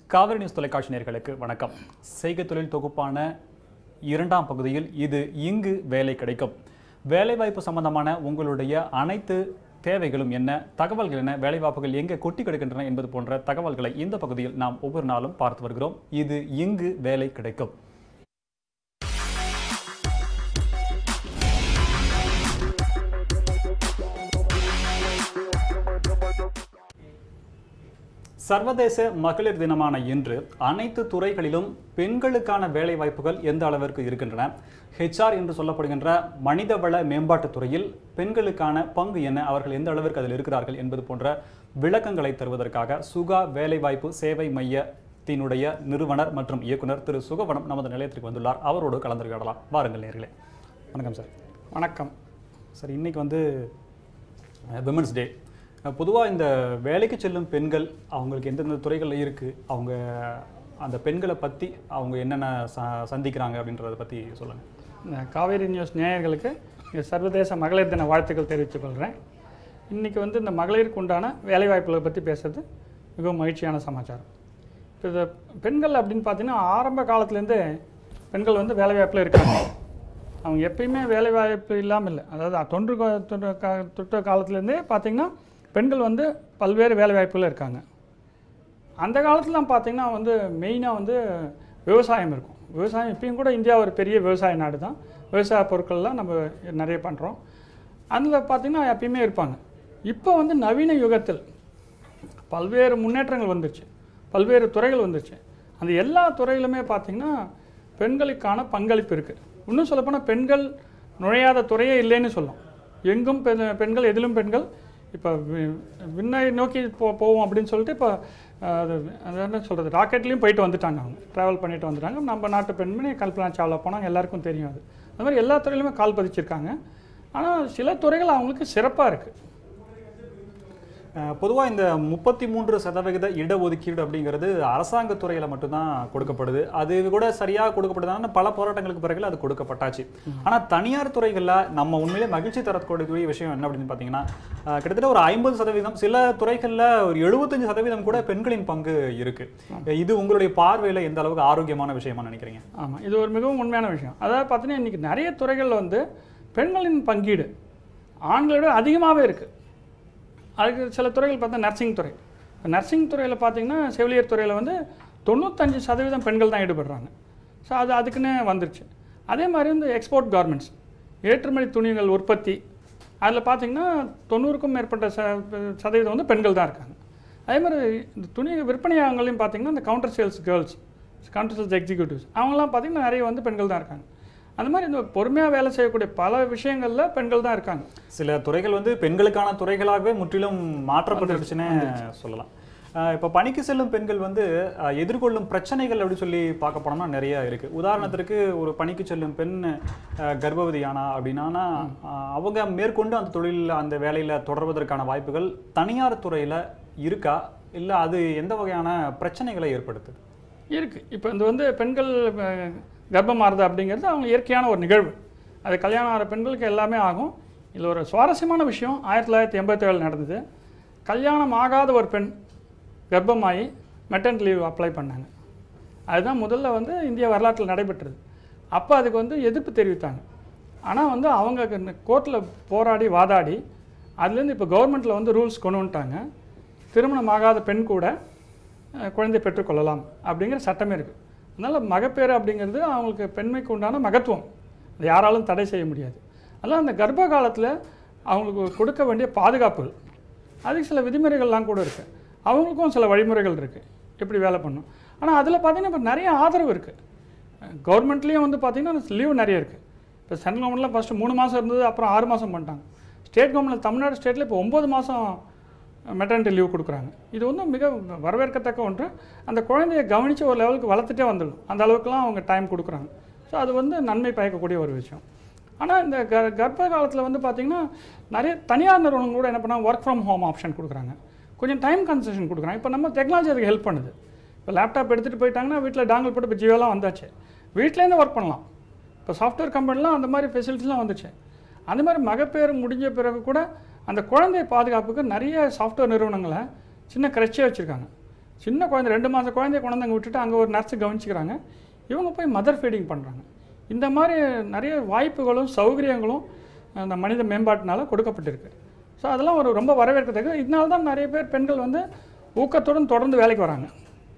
Kaveri news தொலைக்காட்சி நேயர்களுக்கு வணக்கம் செய்கை தொழில் தொகுப்பான இரண்டாம் பகுதியில் இது இங்கு வேலை கிடைக்கும் வேலைவாய்ப்பு சம்பந்தமான உங்களுடைய அனைத்து தேவைகளும் என்ன தகவல்கள் என்ன வேலைவாய்ப்புகள் எங்கே கொட்டி கிடக்கின்றன என்பது போன்ற தகவல்களை இந்த பகுதியில் நாம் ஒவ்வொரு நாளும் பார்த்து வருகிறோம் இது இங்கு வேலை கிடைக்கும் சர்வதேச மகளிர் தினமான இன்று அனைத்து துறைகளிலும் பெண்களுக்கான வேலை வாய்ப்புகள் எந்த அளவிற்கு இருக்கின்றன ஹெச்ஆர் என்று சொல்லப்படுகின்ற மனிதவள மேம்பாட்டுத் துறையில் பெண்களுக்கான பங்கு என்ன அவர்கள் எந்த அளவிற்கு அதில் இருக்கிறார்கள் என்பது போன்ற விளக்கங்களை தருவதற்காக சுகா வேலைவாய்ப்பு சேவை மையத்தினுடைய நிறுவனர் மற்றும் இயக்குனர் திரு சுகவனம் நமது நிலையத்திற்கு வந்துள்ளார் அவரோடு கலந்துரையாடலாம் வாருங்கள் நேர்களே வணக்கம் சார் வணக்கம் சார் இன்னைக்கு வந்து விமன்ஸ் டே பொதுவாக இந்த வேலைக்கு செல்லும் பெண்கள் அவங்களுக்கு எந்தெந்த துறைகளில் இருக்குது அவங்க அந்த பெண்களை பற்றி அவங்க என்னென்ன ச சந்திக்கிறாங்க அப்படின்றத பற்றி சொல்லுங்கள் இந்த காவேரி நியூஸ் நேயர்களுக்கு இந்த சர்வதேச மகளிர் தின வாழ்த்துக்கள் தெரிவித்துக் கொள்கிறேன் இன்றைக்கி வந்து இந்த மகளிருக்கு உண்டான வேலைவாய்ப்புகளை பற்றி பேசுறது மிகவும் மகிழ்ச்சியான சமாச்சாரம் இப்போ இந்த பெண்கள் அப்படின்னு பார்த்தீங்கன்னா ஆரம்ப காலத்துலேருந்தே பெண்கள் வந்து வேலைவாய்ப்பில் இருக்காங்க அவங்க எப்பயுமே வேலைவாய்ப்பு இல்லாமல் இல்லை அதாவது தொன்று கா- தொன்று கா- தொட்ட காலத்துலேருந்தே பார்த்தீங்கன்னா பெண்கள் வந்து பல்வேறு வேலைவாய்ப்புகள் இருக்காங்க அந்த காலத்துலாம் பார்த்தீங்கன்னா வந்து மெயினாக வந்து விவசாயம் இருக்கும் விவசாயம் இப்பயும் கூட இந்தியா ஒரு பெரிய விவசாய நாடு தான் விவசாய பொருட்கள்லாம் நம்ம நிறைய பண்ணுறோம் அதில் பார்த்தீங்கன்னா எப்பயுமே இருப்பாங்க இப்போ வந்து நவீன யுகத்தில் பல்வேறு முன்னேற்றங்கள் வந்துருச்சு பல்வேறு துறைகள் வந்துருச்சு அந்த எல்லா துறையிலுமே பார்த்தீங்கன்னா பெண்களுக்கான பங்களிப்பு இருக்குது இன்னும் சொல்லப்போனால் பெண்கள் நுழையாத துறையே இல்லைன்னு சொல்லலாம் எங்கும் பெண் பெண்கள் எதிலும் பெண்கள் இப்போ வி- விண்ணை நோக்கி போ போவோம் அப்படின்னு சொல்லிட்டு இப்போ அஹ், அது அது என்ன சொல்கிறது ராக்கெட்லேயும் போயிட்டு வந்துட்டாங்க அவங்க ட்ராவல் பண்ணிட்டு வந்துட்டாங்க நம்ம நாட்டு பெண்மணி கல்பனா சாவ்லா போனாங்க எல்லாருக்கும் தெரியும் அது அந்த மாதிரி எல்லா துறையிலுமே கால் பதிச்சிருக்காங்க ஆனால் சில துறைகள் அவங்களுக்கு சிறப்பாக இருக்குது பொதுவாக இந்த முப்பத்தி மூன்று சதவிகித இடஒதுக்கீடு அப்படிங்கிறது அரசாங்க துறையில் மட்டும்தான் கொடுக்கப்படுது அது கூட சரியாக கொடுக்கப்படுதான்னு பல போராட்டங்களுக்கு பிறகு அது கொடுக்கப்பட்டாச்சு ஆனால் தனியார் துறைகளில் நம்ம உண்மையிலே மகிழ்ச்சி தரக்கூடிய விஷயம் என்ன அப்படின்னு பார்த்தீங்கன்னா அஹ், கிட்டத்தட்ட ஒரு ஐம்பது சதவீதம் சில துறைகளில் ஒரு எழுபத்தஞ்சு சதவீதம் கூட பெண்களின் பங்கு இருக்கு இது உங்களுடைய பார்வையில் எந்த அளவுக்கு ஆரோக்கியமான விஷயமா நினைக்கிறீங்க ஆமாம் இது ஒரு மிகவும் உண்மையான விஷயம் அதாவது பார்த்தீங்கன்னா இன்றைக்கி நிறைய துறைகளில் வந்து பெண்களின் பங்கீடு ஆண்களை விட அதிகமாகவே இருக்குது அதுக்கு சில துறைகள் பார்த்தா நர்சிங் துறை நர்சிங் துறையில் பார்த்தீங்கன்னா செவிலியர் துறையில் வந்து தொண்ணூத்தஞ்சு சதவீதம் பெண்கள் தான் ஈடுபடுறாங்க ஸோ அது அதுக்குன்னு வந்துருச்சு அதே மாதிரி இந்த எக்ஸ்போர்ட் கார்மெண்ட்ஸ் ஏற்றுமதி துணிகள் உற்பத்தி அதில் பார்த்தீங்கன்னா தொண்ணூறுக்கும் மேற்பட்ட ச சதவீதம் வந்து பெண்கள் தான் இருக்காங்க அதே மாதிரி இந்த துணி விற்பனையாளங்களையும் பார்த்தீங்கன்னா இந்த counter sales girls counter sales executives அவங்களாம் பார்த்தீங்கன்னா நிறைய வந்து பெண்கள் தான் இருக்காங்க அந்த மாதிரி இந்த பொறுமையாக வேலை செய்யக்கூடிய பல விஷயங்களில் பெண்கள் தான் இருக்காங்க சில துறைகள் வந்து பெண்களுக்கான துறைகளாகவே முற்றிலும் மாற்றப்பட்டுருச்சுன்னு சொல்லலாம் அஹ் இப்ப பணிக்கு செல்லும் பெண்கள் வந்து அஹ், எதிர்கொள்ளும் பிரச்சனைகள் அப்படி சொல்லி பார்க்க போனோம்னா நிறைய இருக்கு உதாரணத்திற்கு ஒரு பணிக்கு செல்லும் பெண் அஹ், கர்ப்பவதியானா அப்படின்னா அஹ், அவங்க மேற்கொண்டு அந்த தொழிலில் அந்த வேலையில தொடர்வதற்கான வாய்ப்புகள் தனியார் துறையில இருக்கா இல்ல அது எந்த வகையான பிரச்சனைகளை ஏற்படுத்துது இருக்குது இப்போ இந்த வந்து பெண்கள் அஹ், கர்ப்பம் ஆறுது அப்படிங்கிறது அவங்க இயற்கையான ஒரு நிகழ்வு அது கல்யாணம் ஆகிற பெண்களுக்கு எல்லாமே ஆகும் இதில் ஒரு சுவாரஸ்யமான விஷயம் ஆயிரத்தி தொள்ளாயிரத்தி எண்பத்தேழு நடந்தது கல்யாணம் ஆகாத ஒரு பெண் கர்ப்பமாகி மெட்டர்னிட்டி லீவ் அப்ளை பண்ணாங்க அதுதான் முதல்ல வந்து இந்திய வரலாற்றில் நடைபெற்றது அப்போ அதுக்கு வந்து எதிர்ப்பு தெரிவித்தாங்க ஆனால் வந்து அவங்க கோர்ட்டில் போராடி வாதாடி அதுலேருந்து இப்போ கவர்மெண்ட்டில் வந்து ரூல்ஸ் கொண்டு வந்துட்டாங்க திருமணம் ஆகாத பெண் கூட அஹ், குழந்தை பெற்றுக்கொள்ளலாம் அப்படிங்கிற சட்டமே இருக்குது அதனால் மகப்பேறு அப்படிங்கிறது அவங்களுக்கு பெண்மைக்கு உண்டான மகத்துவம் அது யாராலும் தடை செய்ய முடியாது அதனால் அந்த கர்ப்ப காலத்தில் அவங்களுக்கு கொடுக்க வேண்டிய பாதுகாப்புகள் அதுக்கு சில விதிமுறைகள்லாம் கூட இருக்குது அவங்களுக்கும் சில வழிமுறைகள் இருக்குது எப்படி வேலை பண்ணணும் ஆனால் அதில் பார்த்தீங்கன்னா இப்போ நிறைய ஆதரவு இருக்குது கவர்மெண்ட்லேயும் வந்து பார்த்தீங்கன்னா லீவு நிறைய இருக்குது இப்போ சென்ட்ரல் கவர்மெண்ட்டில் ஃபஸ்ட்டு மூணு மாதம் இருந்தது அப்புறம் ஆறு மாதம் பண்ணிட்டாங்க ஸ்டேட் கவர்மெண்ட் தமிழ்நாடு ஸ்டேட்டில் இப்போ ஒம்பது மாதம் மெட்டர்னிட்டி லீவ் கொடுக்குறாங்க இது வந்து மிக வரவேற்கத்தக்க ஒன்று அந்த குழந்தைய கவனித்து ஒரு லெவலுக்கு வளர்த்துட்டே வந்துடும் அந்த அளவுக்குலாம் அவங்க டைம் கொடுக்குறாங்க ஸோ அது வந்து நன்மை பயக்கக்கூடிய ஒரு விஷயம் ஆனால் இந்த க கர்ப்ப காலத்தில் வந்து பார்த்திங்கன்னா நிறைய தனியார் நிறுவனங்கள் கூட என்ன பண்ணால் ஒர்க் ஃப்ரம் ஹோம் ஆப்ஷன் கொடுக்குறாங்க கொஞ்சம் டைம் கன்செஷன் கொடுக்குறாங்க இப்போ நம்ம டெக்னாலஜி அதுக்கு ஹெல்ப் பண்ணுது இப்போ லேப்டாப் எடுத்துகிட்டு போயிட்டாங்கன்னா வீட்டில் டாங்கல் போட்டு இப்போ ஜியோலாம் வந்தாச்சு வீட்டிலேருந்து ஒர்க் பண்ணலாம் இப்போ சாஃப்ட்வேர் கம்பெனிலாம் அந்த மாதிரி ஃபெசிலிட்டிலாம் வந்துச்சு அந்த மாதிரி மகப்பேறு முடிஞ்ச பிறகு கூட அந்த குழந்தை பாதுகாப்புக்கு நிறைய சாஃப்ட்வேர் நிறுவனங்களை சின்ன கிரச்சியாக வச்சுருக்காங்க சின்ன குழந்தை ரெண்டு மாத குழந்தைய கொண்டு வந்து அங்கே விட்டுட்டு அங்கே ஒரு நர்ஸு கவனிச்சுக்கிறாங்க இவங்க போய் மதர் ஃபீடிங் பண்ணுறாங்க இந்த மாதிரி நிறைய வாய்ப்புகளும் சௌகரியங்களும் அந்த மனித மேம்பாட்டினால கொடுக்கப்பட்டிருக்கு ஸோ அதெல்லாம் ஒரு ரொம்ப வரவேற்கத்தக்க இதனால தான் நிறைய பேர் பெண்கள் வந்து ஊக்கத்துடன் தொடர்ந்து வேலைக்கு வராங்க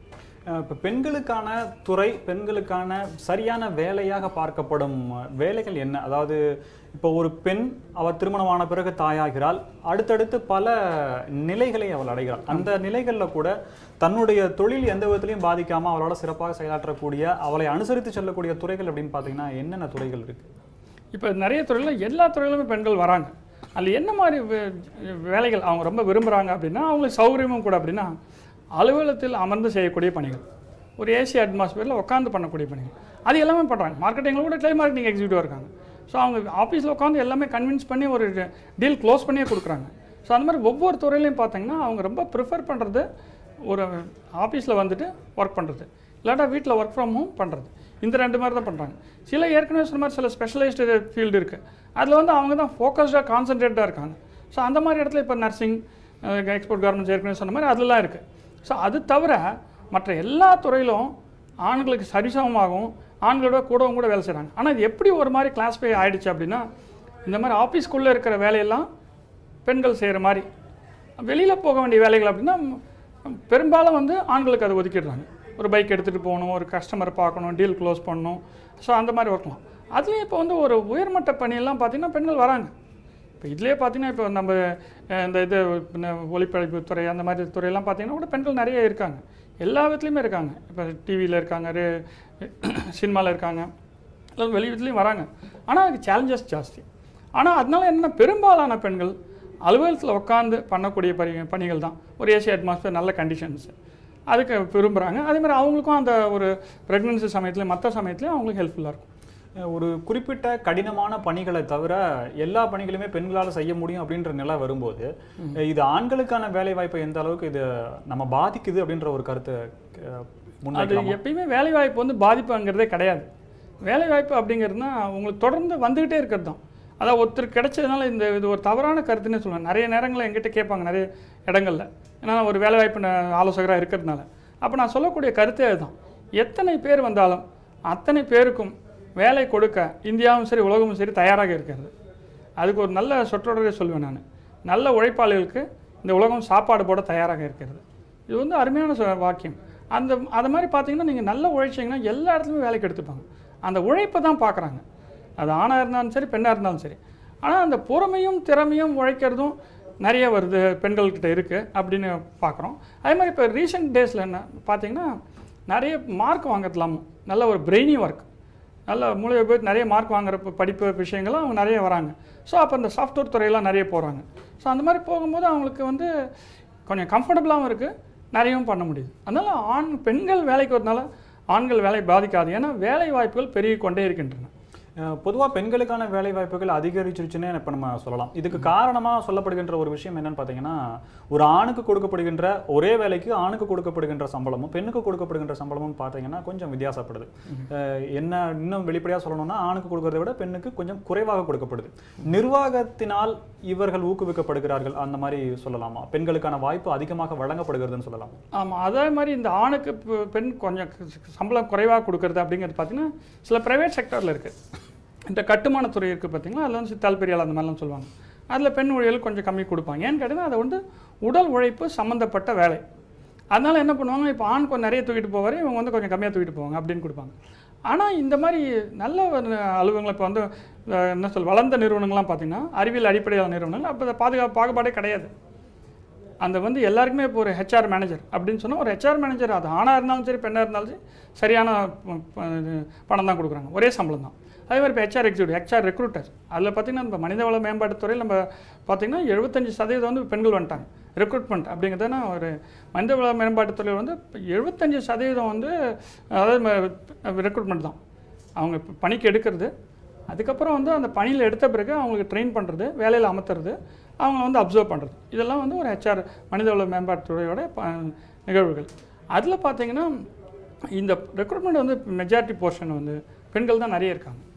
இப்போ பெண்களுக்கான துறை பெண்களுக்கான சரியான வேலையாக பார்க்கப்படும் வேலைகள் என்ன அதாவது இப்போ ஒரு பெண் அவள் திருமணமான பிறகு தாயாகிறாள் அடுத்தடுத்து பல நிலைகளை அவள் அடைகிறாள் அந்த நிலைகளில் கூட தன்னுடைய தொழில் எந்த விதத்திலையும் பாதிக்காம அவளோட சிறப்பாக செயலாற்றக்கூடிய அவளை அனுசரித்து செல்லக்கூடிய துறைகள் அப்படின்னு பார்த்தீங்கன்னா என்னென்ன துறைகள் இருக்கு இப்போ நிறைய துறையில் எல்லா துறையிலுமே பெண்கள் வராங்க அதில் என்ன மாதிரி வே- வேலைகள் அவங்க ரொம்ப விரும்புகிறாங்க அப்படின்னா அவங்களுக்கு சௌகரியமும் கூட அப்படின்னா அலுவலகத்தில் அமர்ந்து செய்யக்கூடிய பணிகள் ஒரு ஏசி அட்மாஸ்பியரில் உட்காந்து பண்ணக்கூடிய பணிகள் அது எல்லாமே பண்ணுறாங்க மார்க்கெட்டிங்கில் கூட டெலி மார்க்கெட்டிங் எக்ஸிக்யூட்டிவாக இருக்காங்க ஸோ அவங்க ஆஃபீஸில் உட்காந்து எல்லாமே கன்வின்ஸ் பண்ணி ஒரு டீல் க்ளோஸ் பண்ணியே கொடுக்குறாங்க ஸோ அந்த மாதிரி ஒவ்வொரு துறையிலையும் பார்த்தீங்கன்னா அவங்க ரொம்ப ப்ரிஃபர் பண்ணுறது ஒரு ஆஃபீஸில் வந்துட்டு ஒர்க் பண்ணுறது இல்லாட்டா வீட்டில் ஒர்க் ஃப்ரம் ஹோம் பண்ணுறது இந்த ரெண்டு மாதிரி தான் பண்ணுறாங்க சில ஏற்கனவே சொன்ன மாதிரி சில ஸ்பெஷலைஸ்டு ஃபீல்டு இருக்குது அதில் வந்து அவங்க தான் ஃபோக்கஸ்டாக கான்சன்ட்ரேட்டாக இருக்காங்க ஸோ அந்த மாதிரி இடத்துல இப்போ நர்சிங் எக்ஸ்போர்ட் கார்மெண்ட்ஸ் ஏற்கனவே சொன்ன மாதிரி அதெல்லாம் இருக்குது ஸோ அது தவிர மற்ற எல்லா துறையிலும் ஆண்களுக்கு சரிசமமாகவும் ஆண்களோட கூடவும் கூட வேலை செய்கிறாங்க ஆனால் இது எப்படி ஒரு மாதிரி கிளாஸ்ஃபை ஆயிடுச்சு அப்படின்னா இந்த மாதிரி ஆஃபீஸ்க்குள்ளே இருக்கிற வேலையெல்லாம் பெண்கள் செய்கிற மாதிரி வெளியில் போக வேண்டிய வேலைகள் அப்படின்னா ம், பெரும்பாலும் வந்து ஆண்களுக்கு அதை ஒதுக்கிடுறாங்க ஒரு பைக் எடுத்துகிட்டு போகணும் ஒரு கஸ்டமரை பார்க்கணும் டீல் க்ளோஸ் பண்ணணும் ஸோ அந்த மாதிரி ஒர்க்லாம் அதுலேயும் இப்போ வந்து ஒரு உயர்மட்ட பணியெல்லாம் பார்த்தீங்கன்னா பெண்கள் வராங்க இப்போ இதுலேயே பார்த்தீங்கன்னா இப்போ நம்ம அஹ், இந்த இது பின்ன ஒளிப்படைப்பு துறை அந்த மாதிரி துறையெல்லாம் பார்த்தீங்கன்னா கூட பெண்கள் நிறைய இருக்காங்க எல்லா விதத்துலையுமே இருக்காங்க இப்போ டிவியில் இருக்காங்க ரே சினிமாவில் இருக்காங்க எல்லாம் வெளி விதத்துலையும் வராங்க ஆனால் அதுக்கு சேலஞ்சஸ் ஜாஸ்தி ஆனால் அதனால என்ன பெரும்பாலான பெண்கள் அலுவலகத்தில் உட்காந்து பண்ணக்கூடிய பணி பணிகள் தான் ஒரு ஏசி அட்மாஸ்பியர் நல்ல கண்டிஷன்ஸ் அதுக்கு விரும்புகிறாங்க அதே மாதிரி அவங்களுக்கும் அந்த ஒரு ப்ரெக்னன்சி சமயத்துலையும் மற்ற சமயத்துலையும் அவங்களுக்கு ஹெல்ப்ஃபுல்லாக இருக்கும் அஹ் ஒரு குறிப்பிட்ட கடினமான பணிகளை தவிர எல்லா பணிகளுமே பெண்களால் செய்ய முடியும் அப்படின்ற நிலை வரும்போது அஹ் இது ஆண்களுக்கான வேலை வாய்ப்பை எந்த அளவுக்கு இது நம்ம பாதிக்குது அப்படின்ற ஒரு கருத்தை அஹ், அது முன்வைக்கலாமா எப்பயுமே வேலைவாய்ப்பு வந்து பாதிப்புங்கிறதே கிடையாது வேலைவாய்ப்பு அப்படிங்கிறதுனா உங்களுக்கு தொடர்ந்து வந்துக்கிட்டே இருக்கிறது தான் அதான் ஒருத்தர் கிடைச்சதுனால இந்த இது ஒரு தவறான கருத்துன்னே சொல்லுவேன் நிறைய நேரங்களில் என்கிட்ட கேட்பாங்க நிறைய இடங்கள்ல ஏன்னா நான் ஒரு வேலைவாய்ப்பு நான் ஆலோசகராக இருக்கிறதுனால அப்போ நான் சொல்லக்கூடிய கருத்தே அதுதான் எத்தனை பேர் வந்தாலும் அத்தனை பேருக்கும் வேலை கொடுக்க இந்தியாவும் சரி உலகமும் சரி தயாராக இருக்கிறது அதுக்கு ஒரு நல்ல சொற்றொடரே சொல்லுவேன் நான் நல்ல உழைப்பாளிகளுக்கு இந்த உலகம் சாப்பாடு போட தயாராக இருக்கிறது இது வந்து அருமையான சொ- வாக்கியம் அந்த அது மாதிரி பார்த்தீங்கன்னா நீங்கள் நல்ல உழைச்சிங்கன்னா எல்லா இடத்துலையும் வேலைக்கு எடுத்துப்பாங்க அந்த உழைப்பை தான் பார்க்குறாங்க அது ஆணாக இருந்தாலும் சரி பெண்ணாக இருந்தாலும் சரி ஆனால் அந்த பொறுமையும் திறமையும் உழைக்கிறதும் நிறைய வருது பெண்கள்கிட்ட இருக்குது அப்படின்னு பார்க்குறோம் அதே மாதிரி இப்போ ரீசெண்ட் டேஸில் என்ன பார்த்தீங்கன்னா நிறைய மார்க் வாங்கலாமும் நல்ல ஒரு பிரெய்னி ஒர்க் நல்ல மூளையை போய் நிறைய மார்க் வாங்குற ப- படிப்பு விஷயங்கள்லாம் அவங்க நிறைய வராங்க ஸோ அப்போ இந்த சாஃப்ட்வேர் துறையெல்லாம் நிறைய போகிறாங்க ஸோ அந்த மாதிரி போகும்போது அவங்களுக்கு வந்து கொஞ்சம் கம்ஃபர்டபுளாகவும் இருக்குது நிறையவும் பண்ண முடியுது அதனால் ஆண் பெண்கள் வேலைக்கு வரதுனால ஆண்கள் வேலை பாதிக்காது ஏன்னா வேலை வாய்ப்புகள் பெருகி கொண்டே இருக்கின்றன பொதுவாக பெண்களுக்கான வேலை வாய்ப்புகள் அதிகரிச்சிருச்சுன்னே இப்போ நம்ம சொல்லலாம் இதுக்கு காரணமாக சொல்லப்படுகின்ற ஒரு விஷயம் என்னன்னு பார்த்தீங்கன்னா ஒரு ஆணுக்கு கொடுக்கப்படுகின்ற ஒரே வேலைக்கு ஆணுக்கு கொடுக்கப்படுகின்ற சம்பளமும் பெண்ணுக்கு கொடுக்கப்படுகின்ற சம்பளமும் பார்த்தீங்கன்னா கொஞ்சம் வித்தியாசப்படுது அஹ் என்ன இன்னும் வெளிப்படையாக சொல்லணும்னா ஆணுக்கு கொடுக்கறதை விட பெண்ணுக்கு கொஞ்சம் குறைவாக கொடுக்கப்படுது நிர்வாகத்தினால் இவர்கள் ஊக்குவிக்கப்படுகிறார்கள் அந்த மாதிரி சொல்லலாமா பெண்களுக்கான வாய்ப்பு அதிகமாக வழங்கப்படுகிறதுன்னு சொல்லலாம் ஆமாம் அதே மாதிரி இந்த ஆணுக்கு பெ- பெண் கொஞ்சம் க- சம்பளம் குறைவாக கொடுக்கறது அப்படிங்கிறது பார்த்தீங்கன்னா சில ப்ரைவேட் செக்டரில் இருக்குது இந்த கட்டுமானத்துறை இருக்குது பார்த்தீங்களா அதில் வந்து சித்தால் பெரியாள் அந்த மாதிரிலாம் சொல்லுவாங்க அதில் பெண் ஊழியர்கள் கொஞ்சம் கம்மி கொடுப்பாங்க ஏன்னு கேட்டிங்கன்னா அது வந்து உடல் உழைப்பு சம்மந்தப்பட்ட வேலை அதனால் என்ன பண்ணுவாங்க இப்போ ஆண் கொஞ்சம் நிறைய தூக்கிட்டு போவார் இவங்க வந்து கொஞ்சம் கம்மியாக தூக்கிட்டு போவாங்க அப்படின்னு கொடுப்பாங்க ஆனால் இந்த மாதிரி நல்ல ஒரு அலுவலகங்கள் இப்போ வந்து அஹ், என்ன சொல் வளர்ந்த நிறுவனங்கள்லாம் பார்த்தீங்கன்னா அறிவியல் அடிப்படையிலான நிறுவனங்கள் அப்போ பாதுகாப்பு பாகுபாடே கிடையாது அந்த வந்து எல்லாருக்குமே இப்போ ஒரு ஹெச்ஆர் மேனேஜர் அப்படின்னு சொன்னால் ஒரு ஹெச்ஆர் மேனேஜர் அது ஆணாக இருந்தாலும் சரி பெண்ணாக இருந்தாலும் சரி சரியான ப- ப- இது பணம் தான் கொடுக்குறாங்க ஒரே சம்பளம் தான் அதே மாதிரி இப்போ ஹெச்ஆர் எக்ஸிக்யூட்டிவ் ஹெச்ஆர் ரெக்ரூட்டர் அதில் பார்த்தீங்கன்னா நம்ம மனிதவள மேம்பாட்டுத் துறையில் நம்ம பார்த்தீங்கன்னா எழுபத்தஞ்சு சதவீதம் வந்து பெண்கள் வந்துட்டாங்க ரெக்ரூட்மெண்ட் அப்படிங்கிறதுனா ஒரு மனிதவள மேம்பாட்டுத் துறையில் வந்து எழுபத்தஞ்சு சதவீதம் வந்து அதாவது ரெக்ரூட்மெண்ட் தான் அவங்க இப்ப பணிக்கு எடுக்கிறது அதுக்கப்புறம் வந்து அந்த பணியில் எடுத்த பிறகு அவங்களுக்கு ட்ரெயின் பண்ணுறது வேலையில் அமர்த்துறது அவங்க வந்து அப்சர்வ் பண்ணுறது இதெல்லாம் வந்து ஒரு ஹெச்ஆர் மனிதவள மேம்பாட்டுத்துறையோட ப நிகழ்வுகள் அதில் பார்த்தீங்கன்னா இந்த ரெக்ரூட்மெண்ட் வந்து மெஜாரிட்டி போர்ஷன் வந்து பெண்கள் தான் நிறைய இருக்காங்க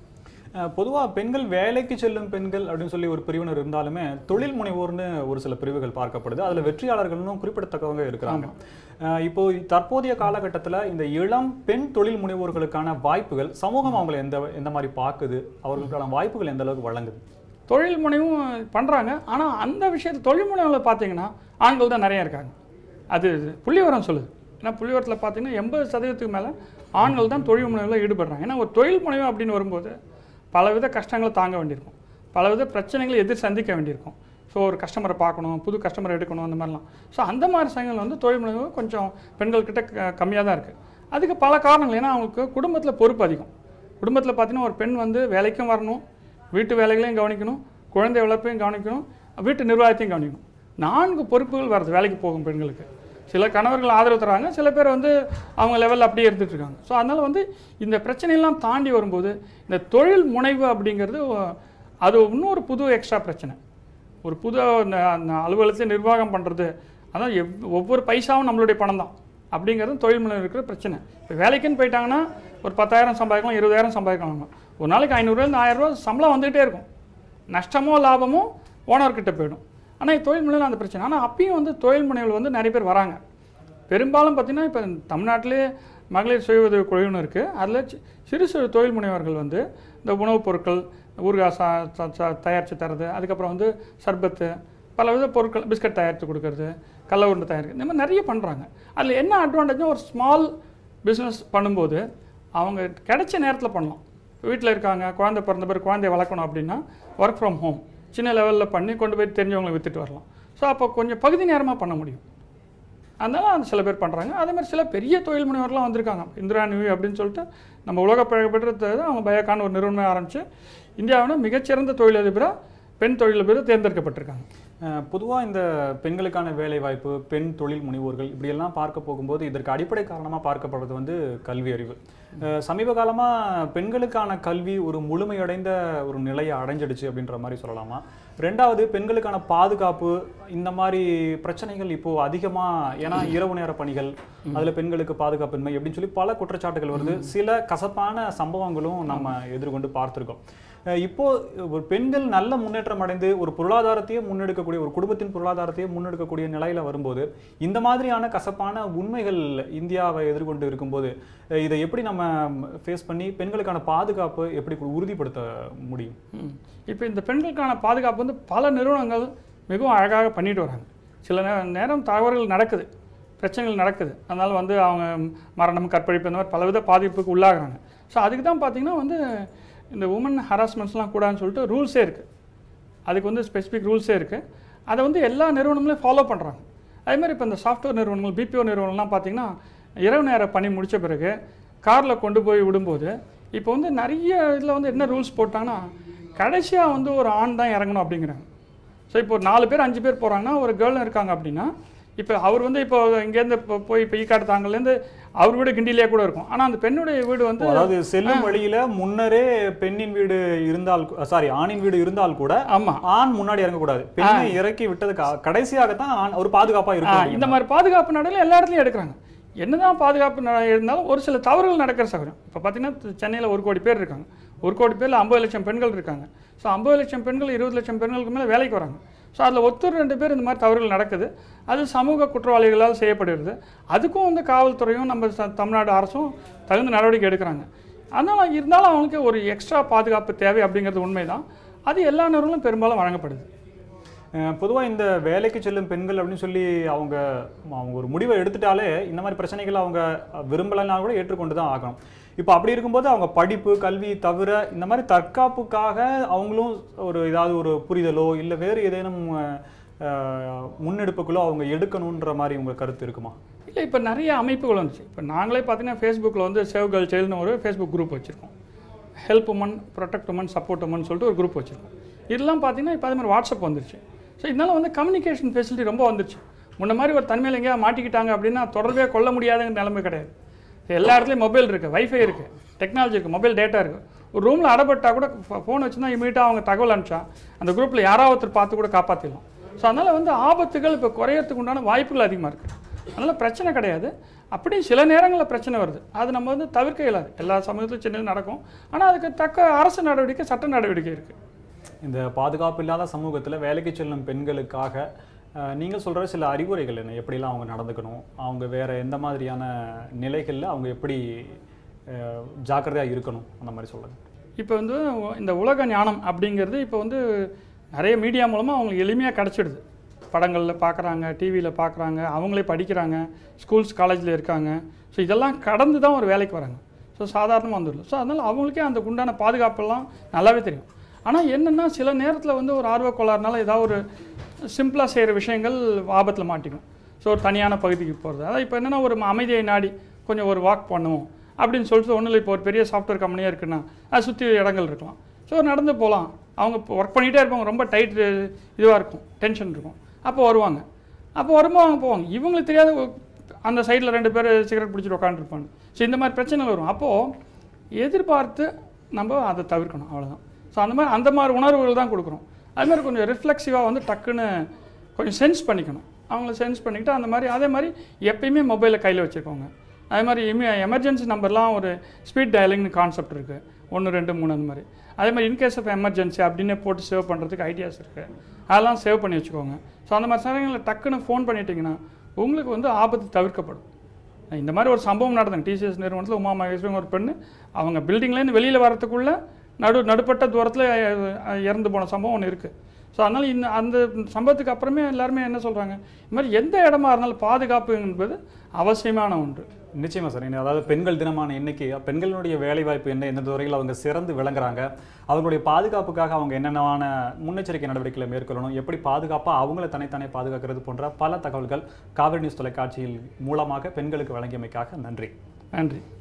பொதுவா பெண்கள் வேலைக்கு செல்லும் பெண்கள் அப்படின்னு சொல்லி ஒரு பிரிவினர் இருந்தாலுமே தொழில் முனைவோர்னு ஒரு சில பிரிவுகள் பார்க்கப்படுது அதுல வெற்றியாளர்கள்னும் குறிப்பிடத்தக்கவங்க இருக்கிறாங்க அஹ் இப்போ தற்போதைய காலகட்டத்துல இந்த இளம் பெண் தொழில் முனைவோர்களுக்கான வாய்ப்புகள் சமூகம் அவங்களை எந்த எந்த மாதிரி பார்க்குது அவர்களுக்கான வாய்ப்புகள் எந்த அளவுக்கு வழங்குது தொழில் முனைவும் பண்ணுறாங்க ஆனால் அந்த விஷயத்தில் தொழில் முனைவில் பார்த்தீங்கன்னா ஆண்கள் தான் நிறைய இருக்காங்க அது புள்ளிவரம் சொல்லுது ஏன்னா புள்ளிவரத்தில் பார்த்தீங்கன்னா எண்பது சதவீதத்துக்கு மேலே ஆண்கள் தான் தொழில் முனைவில் ஈடுபடுறாங்க ஏன்னா ஒரு தொழில் முனைவு அப்படின்னு வரும்போது பலவித கஷ்டங்களை தாங்க வேண்டியிருக்கும் பலவித பிரச்சனைகளை எதிர் சந்திக்க வேண்டியிருக்கும் ஸோ ஒரு கஸ்டமரை பார்க்கணும் புது கஸ்டமரை எடுக்கணும் அந்த மாதிரிலாம் ஸோ அந்த மாதிரி சங்கங்கள் வந்து தொழில் முனைவு கொஞ்சம் பெண்கள்கிட்ட க- கம்மியாக தான் இருக்குது அதுக்கு பல காரணங்கள் ஏன்னா அவங்களுக்கு குடும்பத்தில் பொறுப்பு அதிகம் குடும்பத்தில் பார்த்தீங்கன்னா ஒரு பெண் வந்து வேலைக்கும் வரணும் வீட்டு வேலைகளையும் கவனிக்கணும் குழந்தை வளர்ப்பையும் கவனிக்கணும் வீட்டு நிர்வாகத்தையும் கவனிக்கணும் நான்கு பொறுப்புகள் வருது வேலைக்கு போகும் பெண்களுக்கு சில கணவர்கள் ஆதரவு தராங்க சில பேர் வந்து அவங்க லெவலில் அப்படியே இருந்துட்டு இருக்காங்க ஸோ அதனால் வந்து இந்த பிரச்சனையெல்லாம் தாண்டி வரும்போது இந்த தொழில் முனைவு அப்படிங்கிறது ஒ- அது இன்னொரு புது எக்ஸ்ட்ரா பிரச்சனை ஒரு புது ந- ந- அலுவலகத்தை நிர்வாகம் பண்ணுறது அதான் எவ் ஒவ்வொரு பைசாவும் நம்மளுடைய பணம் தான் அப்படிங்கிறது தொழில் முனைவு இருக்கிற பிரச்சனை இப்போ வேலைக்குன்னு போயிட்டாங்கன்னா ஒரு பத்தாயிரம் சம்பாதிக்கலாம் இருபதாயிரம் சம்பாதிக்கலாம் ஒரு நாளைக்கு ஐநூறுரூவா ஆயிரம் ரூபாய் சம்பளம் வந்துகிட்டே இருக்கும் நஷ்டமோ லாபமோ ஓனர்கிட்ட போயிடும் ஆனால் தொழில் முனைவில் அந்த பிரச்சனை ஆனால் அப்பயும் வந்து தொழில் முனைவில் வந்து நிறைய பேர் வராங்க பெரும்பாலும் பார்த்தீங்கன்னா இப்போ தமிழ்நாட்டிலே மகளிர் சுய உதவி குழுன்னு இருக்குது அதில் சி- சிறு சிறு தொழில் முனைவர்கள் வந்து இந்த உணவுப் பொருட்கள் ஊறுகாய் சா சா- சா- தயாரித்து தரது அதுக்கப்புறம் வந்து சர்பத்து பலவித பொருட்கள் பிஸ்கட் தயாரித்து கொடுக்கறது கடல உருண்டை தயாரிக்கிறது இந்த மாதிரி நிறைய பண்ணுறாங்க அதில் என்ன அட்வான்டேஜ்னா ஒரு ஸ்மால் பிஸ்னஸ் பண்ணும்போது அவங்க கிடைச்ச நேரத்தில் பண்ணலாம் வீட்டில் இருக்காங்க குழந்தை பிறந்த பிறகு குழந்தைய வளர்க்கணும் அப்படின்னா ஒர்க் ஃப்ரம் ஹோம் சின்ன லெவலில் பண்ணி கொண்டு போய் தெரிஞ்சவங்களை விற்றுட்டு வரலாம் ஸோ அப்போ கொஞ்சம் பகுதி நேரமாக பண்ண முடியும் அதனால அந்த சில பேர் பண்ணுறாங்க அதே மாதிரி சில பெரிய தொழில் முனைவர்லாம் வந்திருக்காங்க இந்திரா நியூ அப்படின்னு சொல்லிட்டு நம்ம உலக பெற்றது அவங்க பயோகான் ஒரு நிறுவனம் ஆரம்பித்து இந்தியாவில் மிகச்சிறந்த தொழிலதிபராக பெண் தொழிலதிபர் தேர்ந்தெடுக்கப்பட்டிருக்காங்க அஹ் பொதுவா இந்த பெண்களுக்கான வேலை வாய்ப்பு பெண் தொழில் முனைவோர்கள் இப்படியெல்லாம் பார்க்க போகும்போது இதற்கு அடிப்படை காரணமா பார்க்கப்படுறது வந்து கல்வி அறிவு அஹ் சமீப காலமா பெண்களுக்கான கல்வி ஒரு முழுமையடைந்த ஒரு நிலையை அடைஞ்சிடுச்சு அப்படின்ற மாதிரி சொல்லலாமா ரெண்டாவது பெண்களுக்கான பாதுகாப்பு இந்த மாதிரி பிரச்சனைகள் இப்போ அதிகமா ஏன்னா இரவு நேர பணிகள் அதுல பெண்களுக்கு பாதுகாப்பின்மை அப்படின்னு சொல்லி பல குற்றச்சாட்டுகள் வருது சில கசப்பான சம்பவங்களும் நம்ம எதிர்கொண்டு பார்த்திருக்கோம் அஹ் இப்போ ஒரு பெண்கள் நல்ல முன்னேற்றம் அடைந்து ஒரு பொருளாதாரத்தையே முன்னெடுக்கக்கூடிய ஒரு குடும்பத்தின் பொருளாதாரத்தையே முன்னெடுக்கக்கூடிய நிலையில வரும்போது இந்த மாதிரியான கசப்பான உண்மைகள் இந்தியாவை எதிர்கொண்டு இருக்கும்போது அஹ் இதை எப்படி நம்ம ஃபேஸ் பண்ணி பெண்களுக்கான பாதுகாப்பு எப்படி உறுதிப்படுத்த முடியும் ம். இப்போ இந்த பெண்களுக்கான பாதுகாப்பு வந்து பல நிறுவனங்கள் மிகவும் அழகாக பண்ணிட்டு வராங்க சில நே- நேரம் தவறுகள் நடக்குது பிரச்சனைகள் நடக்குது அதனால் வந்து அவங்க மரணம் கற்பழிப்பு இந்த மாதிரி பலவித பாதிப்புக்கு உள்ளாகுறாங்க ஸோ அதுக்கு தான் பார்த்தீங்கன்னா வந்து இந்த உமன் ஹராஸ்மெண்ட்ஸ்லாம் கூடாதுன்னு சொல்லிட்டு ரூல்ஸே இருக்குது அதுக்கு வந்து ஸ்பெசிஃபிக் ரூல்ஸே இருக்குது அதை வந்து எல்லா நிறுவனங்களும் ஃபாலோ பண்ணுறாங்க அதே மாதிரி இப்போ இந்த சாஃப்ட்வேர் நிறுவனங்கள் பிபிஓ நிறுவனம்லாம் பார்த்தீங்கன்னா இரவு நேர பணி முடித்த பிறகு காரில் கொண்டு போய் விடும்போது இப்போ வந்து நிறைய இதில் வந்து என்ன ரூல்ஸ் போட்டாங்கன்னா கடைசியாக வந்து ஒரு ஆண் தான் இறங்கணும் அப்படிங்கிறாங்க ஸோ இப்போ ஒரு நாலு பேர் அஞ்சு பேர் போகிறாங்கன்னா ஒரு கேர்ள் இருக்காங்க அப்படின்னா இப்போ அவர் வந்து இப்போ இங்கேருந்து இப்போ போய் இப்போ ஈக்காடு தாங்கலேருந்து அவர் வீடு கிண்டிலேயே கூட இருக்கும் ஆனால் அந்த பெண்ணுடைய வீடு வந்து அதாவது செல்லும் வழியில முன்னரே பெண்ணின் வீடு இருந்தால் சாரி ஆணின் வீடு இருந்தால் கூட ஆமாம் ஆண் முன்னாடி இறங்கக்கூடாது பெண்ணை இறக்கி விட்டதுக்கு அ- கடைசியாகத்தான் ஆண் ஒரு பாதுகாப்பா ஆ, இருக்கும் இந்த மாதிரி பாதுகாப்பு நடையில் எல்லா இடத்துலையும் எடுக்கிறாங்க என்னதான் பாதுகாப்பு நட- இருந்தாலும் ஒரு சில தவறுகள் நடக்கிற சகஜம் இப்போ பார்த்தீங்கன்னா சென்னையில் ஒரு கோடி பேர் இருக்காங்க ஒரு கோடி பேரில் ஐம்பது லட்சம் பெண்கள் இருக்காங்க ஸோ ஐம்பது லட்சம் பெண்கள் இருபது லட்சம் பெண்களுக்கு மேலே வேலைக்கு வராங்க ஸோ அதில் ஒருத்தர் ரெண்டு பேர் இந்த மாதிரி தவறுகள் நடக்குது அது சமூக குற்றவாளிகளால் செய்யப்படுகிறது அதுக்கும் வந்து காவல்துறையும் நம்ம ச- தமிழ்நாடு அரசும் தகுந்த நடவடிக்கை எடுக்கிறாங்க அதனால் இருந்தாலும் அவங்களுக்கு ஒரு எக்ஸ்ட்ரா பாதுகாப்பு தேவை அப்படிங்கிறது உண்மைதான் அது எல்லா நிறுவனங்களும் பெரும்பாலும் வழங்கப்படுது அஹ் பொதுவா இந்த வேலைக்கு செல்லும் பெண்கள் அப்படின்னு சொல்லி அவங்க அவங்க ஒரு முடிவை எடுத்துட்டாலே இந்த மாதிரி பிரச்சனைகள் அவங்க விரும்பலைன்னா கூட ஏற்றுக்கொண்டு தான் ஆகணும் இப்போ அப்படி இருக்கும்போது அவங்க படிப்பு கல்வி தவிர இந்த மாதிரி தற்காப்புக்காக அவங்களும் ஒரு ஏதாவது ஒரு புரிதலோ இல்லை வேறு ஏதேனும் அஹ், அஹ், முன்னெடுப்புகளோ அவங்க எடுக்கணுன்ற மாதிரி உங்க கருத்து இருக்குமா இல்லை இப்போ நிறைய அமைப்புகள் வந்துச்சு இப்போ நாங்களே பார்த்தீங்கன்னா ஃபேஸ்புக்கில் வந்து சேவ் கேர்ள் சைல்டுன்னு ஒரு ஃபேஸ்புக் குரூப் வச்சுருக்கோம் help woman protect woman support woman சொல்லிட்டு ஒரு குரூப் வச்சுருக்கோம் இதெல்லாம் பார்த்தீங்கன்னா இப்போ அதே மாதிரி வாட்ஸ்அப் வந்துருச்சு ஸோ இதனால வந்து கம்யூனிகேஷன் ஃபெசிலிட்டி ரொம்ப வந்துருச்சு முன்ன மாதிரி ஒரு தனிமையில் எங்கேயா மாட்டிக்கிட்டாங்க அப்படின்னா தொடர்பே கொள்ள முடியாதுங்கிற நிலைமை கிடையாது எல்லா இடத்துலையும் மொபைல் இருக்குது வைஃபை இருக்குது டெக்னாலஜி இருக்குது மொபைல் டேட்டா இருக்குது ஒரு ரூமில் அடப்பட்டா கூட ஃபோன் வச்சுருந்தா இமீடியட்டாக அவங்க தகவல் அனுப்பிச்சா அந்த குரூப்பில் யாராவது ஒருத்தர் பார்த்து கூட காப்பாற்றிடலாம் ஸோ அதனால் வந்து ஆபத்துகள் இப்போ குறையறதுக்கு உண்டான வாய்ப்புகள் அதிகமாக இருக்குது அதனால் பிரச்சனை கிடையாது அப்படி சில நேரங்களில் பிரச்சனை வருது அது நம்ம வந்து தவிர்க்க இயலாது எல்லா சமயத்திலும் சென்னையில் நடக்கும் ஆனால் அதுக்கு தக்க அரசு நடவடிக்கை சட்ட நடவடிக்கை இருக்குது இந்த பாதுகாப்பு இல்லாத சமூகத்தில் வேலைக்கு செல்லும் பெண்களுக்காக அஹ், நீங்க சொல்ற சில அறிவுரைகள் என்ன எப்படிலாம் அவங்க நடந்துக்கணும் அவங்க வேற எந்த மாதிரியான நிலைகளில் அவங்க எப்படி அஹ், ஜாக்கிரதையா இருக்கணும் அந்த மாதிரி சொல்லுங்க இப்போ வந்து இந்த உலக ஞானம் அப்படிங்கிறது இப்போ வந்து நிறைய மீடியா மூலமாக அவங்களுக்கு எளிமையாக கிடச்சிடுது படங்களில் பார்க்குறாங்க டிவியில் பார்க்குறாங்க அவங்களே படிக்கிறாங்க ஸ்கூல்ஸ் காலேஜில் இருக்காங்க ஸோ இதெல்லாம் கடந்து தான் ஒரு வேலைக்கு வராங்க ஸோ சாதாரணமாக வந்துடல ஸோ அதனால் அவங்களுக்கே அந்த உண்டான பாதுகாப்பெல்லாம் நல்லாவே தெரியும் ஆனால் என்னென்னா சில நேரத்தில் வந்து ஒரு ஆர்வ கோளாறுனால ஏதாவது ஒரு சிம்பிளாக செய்கிற விஷயங்கள் ஆபத்தில் மாட்டிக்கும் ஸோ ஒரு தனியான பகுதிக்கு போகிறது அதாவது இப்போ என்னென்னா ஒரு அமைதியை நாடி கொஞ்சம் ஒரு வாக் பண்ணுவோம் அப்படின்னு சொல்லிட்டு ஒன்றும் இல்லை இப்போ ஒரு பெரிய சாஃப்ட்வேர் கம்பெனியாக இருக்குன்னா அது சுற்றி இடங்கள் இருக்கலாம் ஸோ நடந்து போகலாம் அவங்க ஒர்க் பண்ணிகிட்டே இருப்பாங்க ரொம்ப டைட் இதுவாக இருக்கும் டென்ஷன் இருக்கும் அப்போ வருவாங்க அப்போ வரும்போது அவங்க போவாங்க இவங்களுக்கு தெரியாத ஒரு- அந்த சைடில் ரெண்டு பேர் சிகரெட் பிடிச்சிட்டு உட்காந்துருப்பாங்க ஸோ இந்த மாதிரி பிரச்சனைகள் வரும் அப்போது எதிர்பார்த்து நம்ம அதை தவிர்க்கணும் அவ்வளவுதான் ஸோ அந்த மாதிரி அந்த மாதிரி உணர்வுகள் தான் கொடுக்குறோம் அது மாதிரி கொஞ்சம் ரிஃப்ளெக்சிவாக வந்து டக்குன்னு கொஞ்சம் சென்ஸ் பண்ணிக்கணும் அவங்கள சென்ஸ் பண்ணிக்கிட்டு அந்த மாதிரி அதே மாதிரி எப்பயுமே மொபைலை கையில் வச்சுக்கோங்க அதே மாதிரி எமி எமர்ஜென்சி நம்பர்லாம் ஒரு ஸ்பீட் டயலிங்னு கான்செப்ட் இருக்குது ஒன்று ரெண்டு மூணு அந்த மாதிரி அதே மாதிரி இன்கேஸ் ஆஃப் எமர்ஜென்சி அப்படின்னு போட்டு சேவ் பண்ணுறதுக்கு ஐடியாஸ் இருக்குது அதெல்லாம் சேவ் பண்ணி வச்சுக்கோங்க ஸோ அந்த மாதிரி சமயங்களில் டக்குன்னு ஃபோன் பண்ணிட்டீங்கன்னா உங்களுக்கு வந்து ஆபத்து தவிர்க்கப்படும் இந்த மாதிரி ஒரு சம்பவம் நடந்தது டிசிஎஸ் நிறுவனத்தில் உமா மகேஸ்வரன் ஒரு பெண்ணு அவங்க பில்டிங்லேருந்து வெளியில் வரத்துக்குள்ள நடு நடுப்பட்ட தூரத்தில் இறந்து போன சம்பவம் ஒன்று இருக்குது ஸோ அதனால் இந்த அந்த சம்பவத்துக்கு அப்புறமே எல்லாருமே என்ன சொல்கிறாங்க இந்த மாதிரி எந்த இடமா இருந்தாலும் பாதுகாப்பு என்பது அவசியமான ஒன்று நிச்சயமா சார் இன்னும் அதாவது பெண்கள் தினமான இன்னைக்கு பெண்களுடைய வேலைவாய்ப்பு என்ன எந்த துறையில் அவங்க சிறந்து விளங்குறாங்க அவங்களுடைய பாதுகாப்புக்காக அவங்க என்னென்ன முன்னெச்சரிக்கை நடவடிக்கைகளை மேற்கொள்ளணும் எப்படி பாதுகாப்பாக அவங்கள தனித்தானே பாதுகாக்கிறது போன்ற பல தகவல்கள் காவிரி நியூஸ் தொலைக்காட்சியில் மூலமாக பெண்களுக்கு வழங்கியமைக்காக நன்றி நன்றி